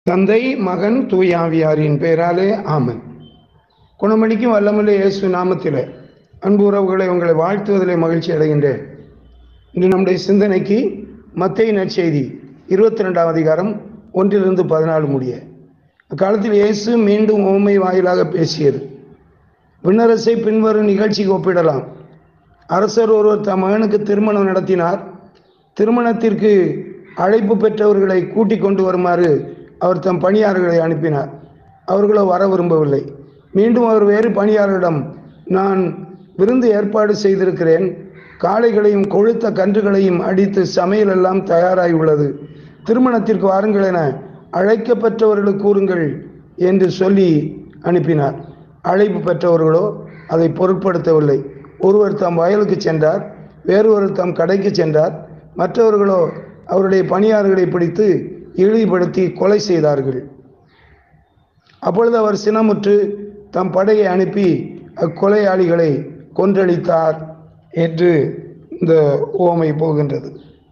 தந்தை மகன் தூயாவியாரின் பெயராலே ஆமன் குணமளிக்கும் வல்லமல்ல இயேசு நாமத்திலே அன்பு உறவுகளை உங்களை வாழ்த்துவதிலே மகிழ்ச்சி அடைகின்றேன் இன்று நம்முடைய சிந்தனைக்கு மத்திய நற்செய்தி இருபத்தி ரெண்டாம் அதிகாரம் ஒன்றிலிருந்து பதினாலு முடிய அக்காலத்தில் இயேசு மீண்டும் உண்மை வாயிலாக பேசியது விண்ணரசை பின்வரும் நிகழ்ச்சிக்கு ஒப்பிடலாம் அரசர் ஒருவர் தம் மகனுக்கு திருமணம் நடத்தினார் திருமணத்திற்கு அழைப்பு பெற்றவர்களை கூட்டிக் கொண்டு வருமாறு அவர் தம் பணியாளர்களை அனுப்பினார் அவர்களோ வர விரும்பவில்லை மீண்டும் அவர் வேறு பணியாளரிடம் நான் விருந்து ஏற்பாடு செய்திருக்கிறேன் காளைகளையும் கொழுத்த கன்றுகளையும் அடித்து சமையல் எல்லாம் தயாராகி உள்ளது திருமணத்திற்கு வாருங்கள் என அழைக்கப்பெற்றவர்களுக்கு கூறுங்கள் என்று சொல்லி அனுப்பினார் அழைப்பு பெற்றவர்களோ அதை பொருட்படுத்தவில்லை ஒருவர் தம் வயலுக்கு சென்றார் வேறொருவர் தம் கடைக்கு சென்றார் மற்றவர்களோ அவருடைய பணியாளர்களை பிடித்து இழிவுபடுத்தி கொலை செய்தார்கள் அப்பொழுது அவர் சினமுற்று தம் படையை அனுப்பி அக்கொலையாளிகளை கொன்றளித்தார் என்று இந்த ஓமை போகின்றது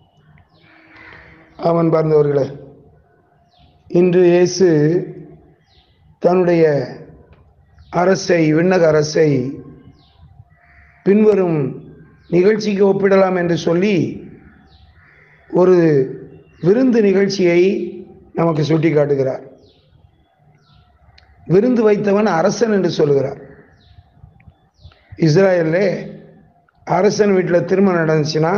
அவன் பார்ந்தவர்களே இன்று இயேசு தன்னுடைய அரசை விண்ணக அரசை பின்வரும் நிகழ்ச்சிக்கு ஒப்பிடலாம் என்று சொல்லி ஒரு விருந்து நிகழ்ச்சியை நமக்கு சுட்டி காட்டுகிறார் விருந்து வைத்தவன் அரசன் என்று சொல்கிறார் இஸ்ராயல்ல அரசன் வீட்டில் திருமணம் நடந்துச்சுன்னா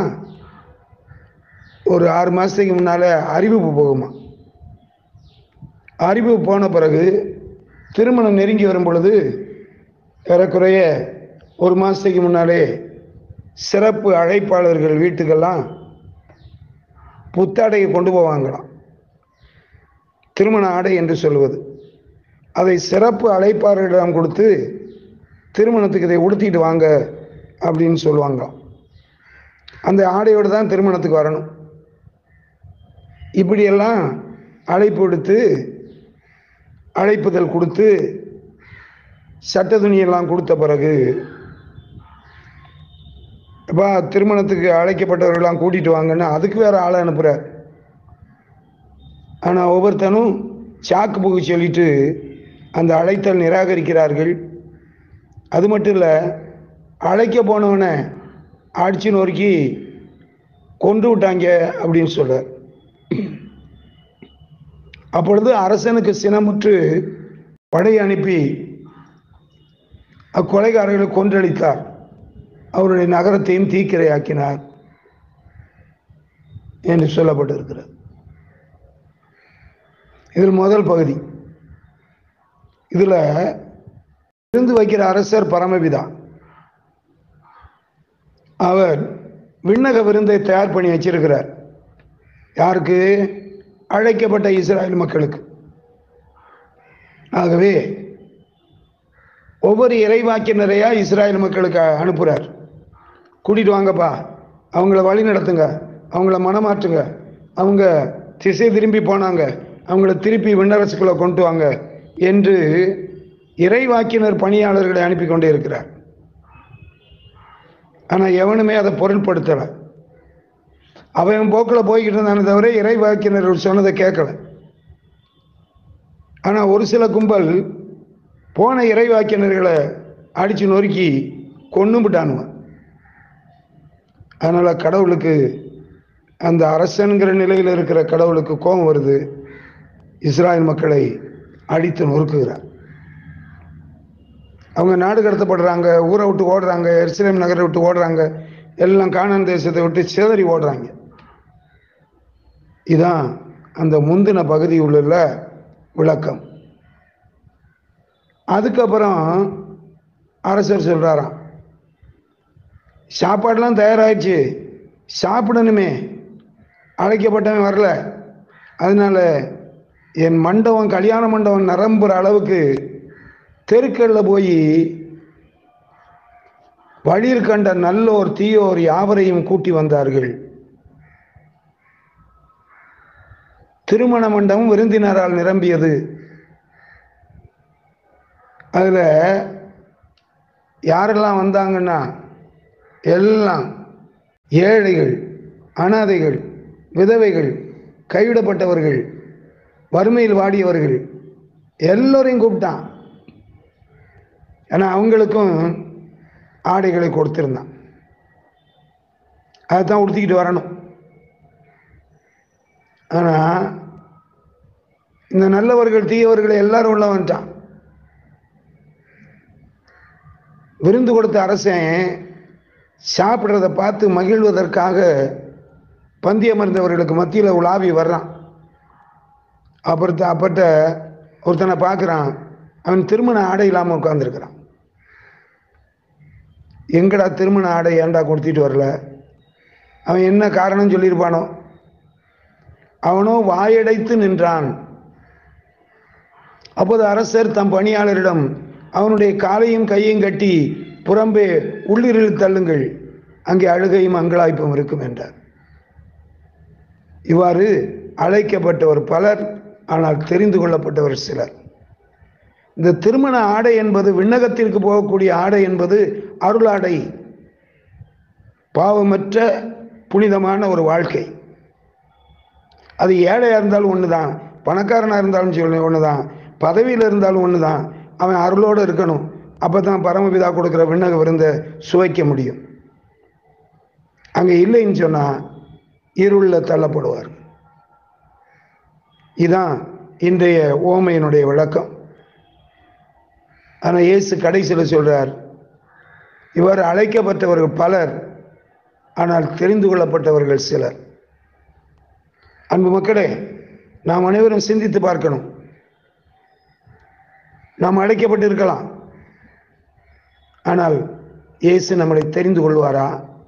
ஒரு ஆறு மாதத்துக்கு முன்னால் அறிவிப்பு போகுமா அறிவிப்பு போன பிறகு திருமணம் நெருங்கி வரும் பொழுது ஏறக்குறைய ஒரு மாதத்துக்கு முன்னாலே சிறப்பு அழைப்பாளர்கள் வீட்டுக்கெல்லாம் புத்தாடையை கொண்டு போவாங்களாம் திருமண ஆடை என்று சொல்வது அதை சிறப்பு அழைப்பாளர்களிடம் கொடுத்து திருமணத்துக்கு இதை உடுத்திட்டு வாங்க அப்படின்னு சொல்லுவாங்க அந்த ஆடையோடு தான் திருமணத்துக்கு வரணும் இப்படியெல்லாம் அழைப்பு விடுத்து அழைப்புதல் கொடுத்து சட்ட துணியெல்லாம் கொடுத்த பிறகு அப்பா திருமணத்துக்கு அழைக்கப்பட்டவர்கள்லாம் கூட்டிகிட்டு வாங்கன்னு அதுக்கு வேறு ஆளை அனுப்புகிறார் ஆனால் ஒவ்வொருத்தனும் சாக்கு புகு சொல்லிட்டு அந்த அழைத்தல் நிராகரிக்கிறார்கள் அது மட்டும் இல்லை அழைக்க போனவனை அடிச்சு நொறுக்கி கொண்டு விட்டாங்க அப்படின்னு சொல்கிறார் அப்பொழுது அரசனுக்கு சினமுற்று படை அனுப்பி அக்கொலைகாரர்களை கொன்றளித்தார் அவருடைய நகரத்தையும் தீக்கிரையாக்கினார் என்று சொல்லப்பட்டிருக்கிறது இதில் முதல் பகுதி இதில் இருந்து வைக்கிற அரசர் பரமபிதா அவர் விண்ணக விருந்தை தயார் பண்ணி வச்சிருக்கிறார் யாருக்கு அழைக்கப்பட்ட இஸ்ராயல் மக்களுக்கு ஆகவே ஒவ்வொரு இறைவாக்கினரையா இஸ்ராயல் மக்களுக்கு அனுப்புகிறார் கூட்டிகிட்டு வாங்கப்பா அவங்கள வழி நடத்துங்க அவங்கள மனமாற்றுங்க அவங்க திசை திரும்பி போனாங்க அவங்கள திருப்பி விண்ணரசுக்குள்ளே கொண்டு வாங்க என்று இறைவாக்கினர் பணியாளர்களை அனுப்பி கொண்டே இருக்கிறார் ஆனால் எவனுமே அதை பொருட்படுத்தலை அவன் போக்கில் போய்கிட்டு இருந்தானே தவிர இறைவாக்கினர் சொன்னதை கேட்கல ஆனால் ஒரு சில கும்பல் போன இறைவாக்கினர்களை அடித்து நொறுக்கி கொண்டுபிட்டானுவன் அதனால் கடவுளுக்கு அந்த அரசனுங்கிற நிலையில் இருக்கிற கடவுளுக்கு கோபம் வருது இஸ்ராயல் மக்களை அடித்து நொறுக்குகிறார் அவங்க நாடு கடத்தப்படுறாங்க ஊரை விட்டு ஓடுறாங்க எருசலேம் நகரை விட்டு ஓடுறாங்க எல்லாம் காணான் தேசத்தை விட்டு சிதறி ஓடுறாங்க இதான் அந்த முந்தின பகுதி உள்ள விளக்கம் அதுக்கப்புறம் அரசர் சொல்கிறாராம் சாப்பாடெல்லாம் தயாராகிடுச்சு சாப்பிடணுமே அழைக்கப்பட்டவன் வரல அதனால என் மண்டபம் கல்யாண மண்டபம் நிரம்புற அளவுக்கு தெருக்களில் போய் வழியில் கண்ட நல்லோர் தீயோர் யாவரையும் கூட்டி வந்தார்கள் திருமண மண்டபம் விருந்தினரால் நிரம்பியது அதில் யாரெல்லாம் வந்தாங்கன்னா எல்லாம் ஏழைகள் அனாதைகள் விதவைகள் கைவிடப்பட்டவர்கள் வறுமையில் வாடியவர்கள் எல்லோரையும் கூப்பிட்டான் ஏன்னா அவங்களுக்கும் ஆடைகளை கொடுத்திருந்தான் அதைத்தான் உடுத்திக்கிட்டு வரணும் ஆனால் இந்த நல்லவர்கள் தீயவர்கள் எல்லாரும் உள்ள வந்துட்டான் விருந்து கொடுத்த அரசன் சாப்பிட்றத பார்த்து மகிழ்வதற்காக பந்தியமர்ந்தவர்களுக்கு மத்தியில் உலாவி வர்றான் அப்புறத்த அப்பட்ட ஒருத்தனை பார்க்குறான் அவன் திருமண ஆடை இல்லாமல் உட்காந்துருக்கிறான் எங்கடா திருமண ஆடை ஏன்டா கொடுத்துட்டு வரல அவன் என்ன காரணம் சொல்லியிருப்பானோ அவனோ வாயடைத்து நின்றான் அப்போது அரசர் தம் பணியாளரிடம் அவனுடைய காலையும் கையும் கட்டி புறம்பே உள்ளிரில் தள்ளுங்கள் அங்கே அழுகையும் அங்கலாய்ப்பும் இருக்கும் என்றார் இவ்வாறு அழைக்கப்பட்டவர் பலர் ஆனால் தெரிந்து கொள்ளப்பட்டவர் சிலர் இந்த திருமண ஆடை என்பது விண்ணகத்திற்கு போகக்கூடிய ஆடை என்பது அருளாடை பாவமற்ற புனிதமான ஒரு வாழ்க்கை அது ஏழையாக இருந்தாலும் ஒன்று தான் பணக்காரனாக இருந்தாலும் சொல்லி ஒன்று தான் பதவியில் இருந்தாலும் ஒன்று தான் அவன் அருளோடு இருக்கணும் அப்போ தான் பரமபிதா கொடுக்குற விண்ணக விருந்தை சுவைக்க முடியும் அங்கே இல்லைன்னு சொன்னால் இருளில் தள்ளப்படுவார் இதான் இன்றைய ஓமையினுடைய விளக்கம் ஆனால் இயேசு கடைசியில் சொல்கிறார் இவர் அழைக்கப்பட்டவர்கள் பலர் ஆனால் தெரிந்து கொள்ளப்பட்டவர்கள் சிலர் அன்பு மக்களே நாம் அனைவரும் சிந்தித்து பார்க்கணும் நாம் அழைக்கப்பட்டிருக்கலாம் ஆனால் இயேசு நம்மளை தெரிந்து கொள்வாரா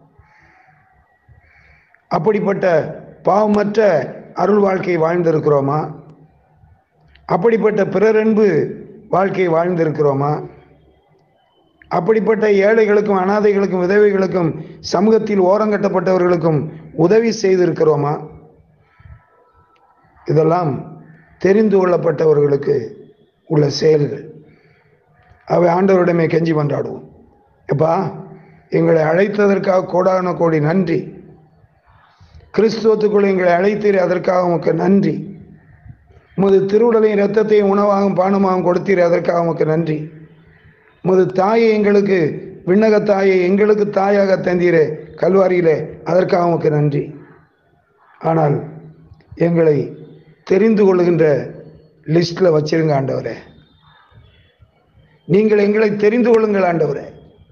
அப்படிப்பட்ட பாவமற்ற அருள் வாழ்க்கை வாழ்ந்திருக்கிறோமா அப்படிப்பட்ட பிறரன்பு வாழ்க்கை வாழ்ந்திருக்கிறோமா அப்படிப்பட்ட ஏழைகளுக்கும் அனாதைகளுக்கும் விதவைகளுக்கும் சமூகத்தில் ஓரங்கட்டப்பட்டவர்களுக்கும் உதவி செய்திருக்கிறோமா இதெல்லாம் தெரிந்து கொள்ளப்பட்டவர்களுக்கு உள்ள செயல்கள் அவை ஆண்டவரிடமே கெஞ்சி கொண்டாடுவோம் எப்பா எங்களை அழைத்ததற்காக கோடான கோடி நன்றி கிறிஸ்துவத்துக்குள் எங்களை அழைத்தீர் அதற்காக உமக்கு நன்றி உமது திருவுடலையும் இரத்தத்தையும் உணவாகவும் பானமாகவும் கொடுத்தீர் அதற்காக உமக்கு நன்றி உமது தாயை எங்களுக்கு விண்ணக தாயை எங்களுக்கு தாயாக தந்தீரே கல்வாரியிலே அதற்காக உமக்கு நன்றி ஆனால் எங்களை தெரிந்து கொள்ளுகின்ற லிஸ்ட்டில் வச்சிருங்க ஆண்டவரே நீங்கள் எங்களை தெரிந்து கொள்ளுங்கள் ஆண்டவரே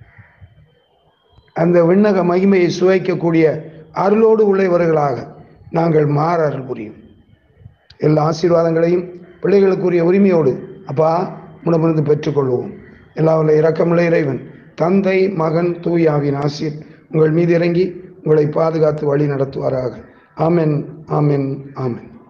அந்த விண்ணக மகிமையை சுவைக்கக்கூடிய அருளோடு உள்ளவர்களாக நாங்கள் மாற அருள் புரியும் எல்லா ஆசீர்வாதங்களையும் பிள்ளைகளுக்குரிய உரிமையோடு அப்பா உணவிருந்து பெற்றுக்கொள்வோம் எல்லா உள்ள இரக்கமுள்ள இறைவன் தந்தை மகன் தூயாவின் ஆசீர் உங்கள் மீது இறங்கி உங்களை பாதுகாத்து வழி நடத்துவாராக ஆமென் ஆமென் ஆமென்